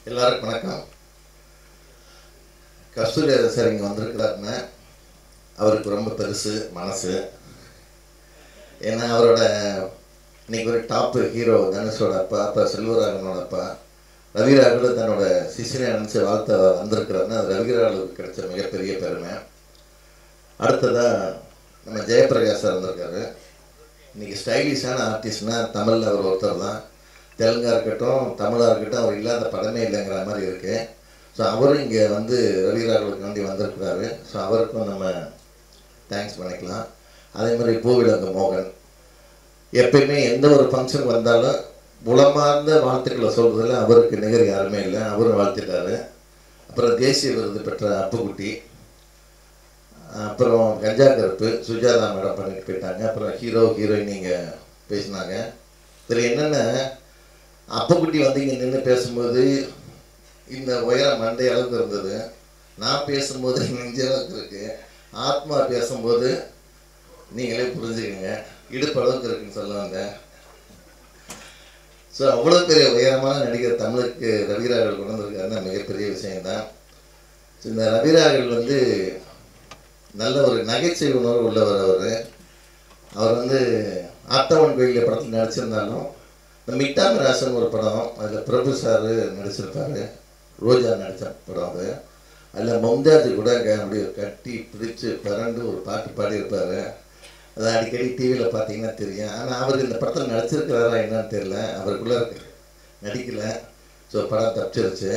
எல்லாருக்கும் வணக்கம் கஸ்தூரி சார் இங்கே வந்திருக்கிறாருன்னா அவருக்கு ரொம்ப பெருசு மனசு ஏன்னா அவரோட இன்னைக்கு ஒரு டாப்பு ஹீரோ தனுஷோட அப்பா அப்பா செல்வராகவனோட அப்பா ரவிராகவன் தன்னோட சிசினை நினச்சி வாழ்த்த வந்திருக்கிறாருன்னா அது ரவிராகவனுக்கு கிடைச்ச மிகப்பெரிய பெருமை அடுத்ததாக நம்ம ஜெயபிரகாஷ் சார் வந்திருக்காரு இன்னைக்கு ஸ்டைலிஷான ஆர்டிஸ்ட்னா தமிழில் அவர் ஒருத்தர் தான் தெலுங்கா இருக்கட்டும் தமிழாக இருக்கட்டும் அவர் இல்லாத படமே இல்லைங்கிற மாதிரி இருக்கு ஸோ அவரும் இங்கே வந்து ரவிராகவனுக்கு வேண்டி வந்திருக்கிறாரு ஸோ அவருக்கும் நம்ம தேங்க்ஸ் பண்ணிக்கலாம் அதே மாதிரி பூவிலங்க மோகன் எப்பயுமே எந்த ஒரு ஃபங்க்ஷன் வந்தாலும் உளமார்ந்த வாழ்த்துக்களை சொல்கிறதுல அவருக்கு நிகர் யாருமே இல்லை அவரும் வாழ்த்திட்டாரு அப்புறம் தேசிய விருது பெற்ற அப்புக்குட்டி அப்புறம் கஞ்சா கருப்பு சுஜாதா மேடம் பண்ணிட்டு போயிட்டாங்க அப்புறம் ஹீரோ ஹீரோயின் இங்கே பேசினாங்க இதில் என்னென்ன அப்புக்குட்டி வந்து இங்கே நின்று பேசும்போது இந்த உயரம் மண்டை அளவுக்கு இருந்தது நான் பேசும்போது நெஞ்ச அளவுக்கு இருக்கு ஆத்மா பேசும்போது நீங்களே புரிஞ்சுக்கங்க இடுப்பு அளவுக்கு இருக்குன்னு சொல்ல வந்தேன் ஸோ அவ்வளோ பெரிய உயரமான நடிகர் தமிழுக்கு ரவிராகல் கொண்டு வந்திருக்காருன்னா மிகப்பெரிய விஷயம்தான் ஸோ இந்த ரவிராகல் வந்து நல்ல ஒரு நகைச்சுவை உணர்வு உள்ளவர் அவர் அவர் வந்து ஆத்தவன் கோயிலில் படத்தில் நடிச்சிருந்தாலும் இந்த மிட்டாம ராசன் ஒரு படம் அதில் பிரபு சார் நடிச்சிருப்பாரு ரோஜா நடித்த படம் அது அதில் மும்தாஜ் கூட அங்கே அப்படியே கட்டி பிடிச்சு பிறண்டு ஒரு பாட்டு பாடியிருப்பார் அது அடிக்கடி டிவியில் பார்த்தீங்கன்னா தெரியும் ஆனால் அவர் இந்த படத்தில் நடிச்சிருக்கிறாரா என்னன்னு தெரியல அவருக்குள்ளே நடிக்கல ஸோ படம் தப்பிச்சிருச்சு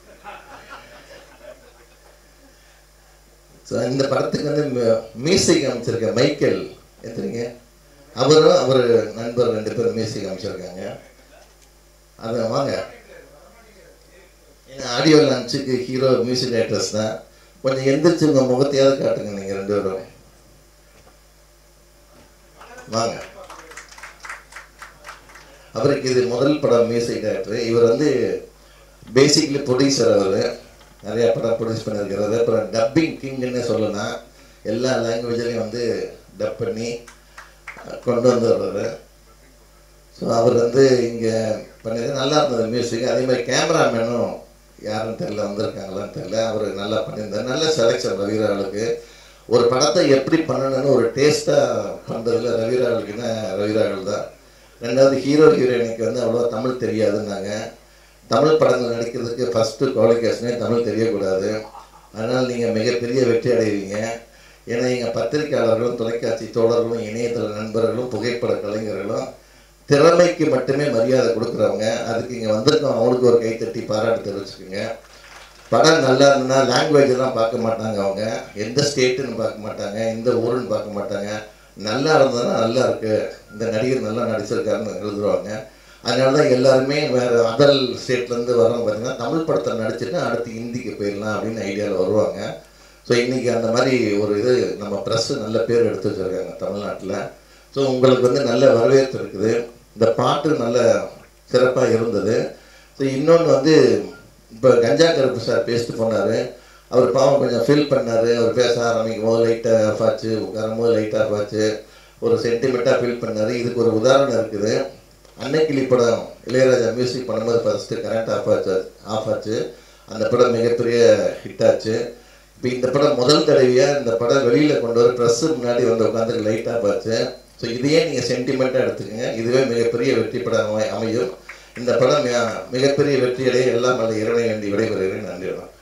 ஸோ இந்த படத்துக்கு வந்து மியூசிக் அமைச்சிருக்க மைக்கேல் எத்தனைங்க அவரும் அவர் நண்பர் ரெண்டு பேரும் மியூசிக் அமைச்சிருக்காங்க அது வாங்க ஆடியோ லான்ச்சுக்கு ஹீரோ மியூசிக் டைரக்டர்ஸ் தான் கொஞ்சம் எந்திரிச்சு உங்கள் முகத்தையாவது காட்டுங்க நீங்கள் ரெண்டு பேரும் வாங்க அவருக்கு இது முதல் படம் மியூசிக் டைரக்டர் இவர் வந்து பேசிக்லி ப்ரொடியூசர் அவர் நிறைய படம் ப்ரொடியூஸ் பண்ணியிருக்கிறாரு அப்புறம் டப்பிங் கிங்னே சொல்லலாம் எல்லா லாங்குவேஜ்லையும் வந்து டப் பண்ணி கொண்டு வந்துடுறாரு ஸோ அவர் வந்து இங்கே பண்ணியது நல்லா இருந்தது மியூசிக் அதே மாதிரி கேமராமேனும் யாருன்னு தெரில வந்திருக்காங்களான்னு தெரில அவர் நல்லா பண்ணியிருந்தார் நல்ல செலெக்ஷன் ரவிராளுக்கு ஒரு படத்தை எப்படி பண்ணணும்னு ஒரு டேஸ்ட்டாக பண்ணுறதுல ரவிராளுக்குன்னா ரவிராகல் தான் ரெண்டாவது ஹீரோ ஹீரோயினுக்கு வந்து அவ்வளோ தமிழ் தெரியாதுன்னாங்க தமிழ் படங்கள் நடிக்கிறதுக்கு ஃபஸ்ட்டு குவாலிஃபிகேஷனே தமிழ் தெரியக்கூடாது அதனால் நீங்கள் மிகப்பெரிய வெற்றி அடைவீங்க ஏன்னா எங்கள் பத்திரிகையாளர்களும் தொலைக்காட்சி தோழர்களும் இணையதள நண்பர்களும் புகைப்பட கலைஞர்களும் திறமைக்கு மட்டுமே மரியாதை கொடுக்குறவங்க அதுக்கு இங்கே வந்திருக்கோம் அவங்களுக்கு ஒரு கைத்தட்டி பாராட்டு தெரிவிச்சுக்கோங்க படம் நல்லா இருந்ததுன்னா லாங்குவேஜெல்லாம் பார்க்க மாட்டாங்க அவங்க எந்த ஸ்டேட்டுன்னு பார்க்க மாட்டாங்க எந்த ஊருன்னு பார்க்க மாட்டாங்க நல்லா இருந்ததுன்னா நல்லா இருக்கு இந்த நடிகர் நல்லா நடிச்சிருக்காருன்னு எழுதுருவாங்க அதனால தான் எல்லாருமே வேறு அதர் ஸ்டேட்லேருந்து வரவங்க பார்த்தீங்கன்னா தமிழ் படத்தை நடிச்சுட்டு அடுத்து ஹிந்திக்கு போயிடலாம் அப்படின்னு ஐடியாவில் வருவாங்க ஸோ இன்றைக்கி அந்த மாதிரி ஒரு இது நம்ம ப்ரெஸ்ஸு நல்ல பேர் எடுத்து வச்சுருக்காங்க தமிழ்நாட்டில் ஸோ உங்களுக்கு வந்து நல்ல வரவேற்பு இருக்குது இந்த பாட்டு நல்ல சிறப்பாக இருந்தது ஸோ இன்னொன்று வந்து இப்போ கஞ்சா கருப்பு சார் பேசிட்டு போனார் அவர் பாவம் கொஞ்சம் ஃபீல் பண்ணார் அவர் பேச ஆரம்பிக்கும் போது லைட்டாக ஆஃப் ஆச்சு உட்காரும் போது லைட்டாக ஆஃப் ஆச்சு ஒரு சென்டிமெண்ட்டாக ஃபீல் பண்ணார் இதுக்கு ஒரு உதாரணம் இருக்குது அன்னைக்கிளி படம் இளையராஜா மியூசிக் பண்ணும்போது ஃபஸ்ட்டு கரண்ட் ஆஃப் ஆச்சு ஆஃப் ஆச்சு அந்த படம் மிகப்பெரிய ஹிட் ஆச்சு இப்போ இந்த படம் முதல் தடவையாக இந்த படம் வெளியில் கொண்டு வர ப்ரெஸ்ஸு முன்னாடி வந்து உட்காந்து லைட்டாக பார்த்து ஸோ இதையே நீங்கள் சென்டிமெண்ட்டாக எடுத்துக்கோங்க இதுவே மிகப்பெரிய வெற்றி படம் அமை- அமையும் இந்த படம் மிக- மிகப்பெரிய வெற்றியடைய எல்லாம் அல்ல இறைவனை வேண்டி விடைபெறுகிறேன் நன்றி வணக்கம்